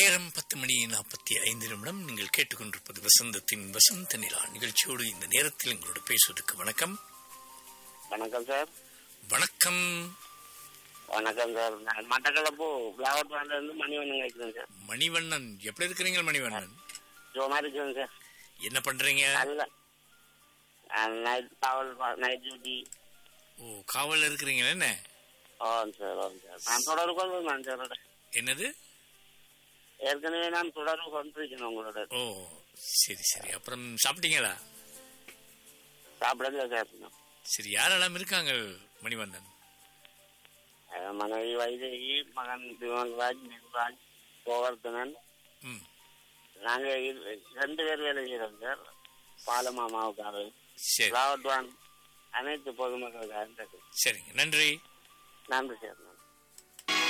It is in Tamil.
நேரம் பத்து மணி நாற்பத்தி ஐந்து நிமிடம் நீங்கள் கேட்டுக்கொண்டிருப்பது வசந்தத்தின் வசந்த நிலா நிகழ்ச்சியோடு இந்த நேரத்தில் எங்களோட பேசுவதற்கு வணக்கம் வணக்கம் சார் வணக்கம் வணக்கம் சார் நான் மட்டக்களப்பு பிளாவட் பிளான்ல இருந்து மணிவண்ணன் கேட்குறேன் சார் மணிவண்ணன் எப்படி இருக்கிறீங்க மணிவண்ணன் ஜோமா இருக்கிறேன் சார் என்ன பண்றீங்க நல்ல நைட் காவல் நைட் டியூட்டி ஓ காவல் இருக்கிறீங்களா என்ன ஓம் சார் ஓம் சார் நான் தொடர்பு கொண்டு நான் சார் என்னது ஏற்கனவே நான் தொடர்பு கொண்டிருக்கேன் உங்களோட ஓ சரி சரி அப்புறம் சாப்பிட்டீங்களா சாப்பிடல சார் இன்னும். சரி யாரெல்லாம் இருக்காங்க மணிவண்ணன் அஹ் மனைவி வைதேகி மகன் திவன்ராஜ் நிர்வாஜ் கோவர்தனன் ம் நாங்க இரு- ரெண்டு பேர் வேலை செய்யறோம் சார் பாலமாமாவுக்காக சரி பிளாவட் வான் அனைத்து பொதுமக்களுக்காக சரிங்க நன்றி நன்றி சார் நன்றி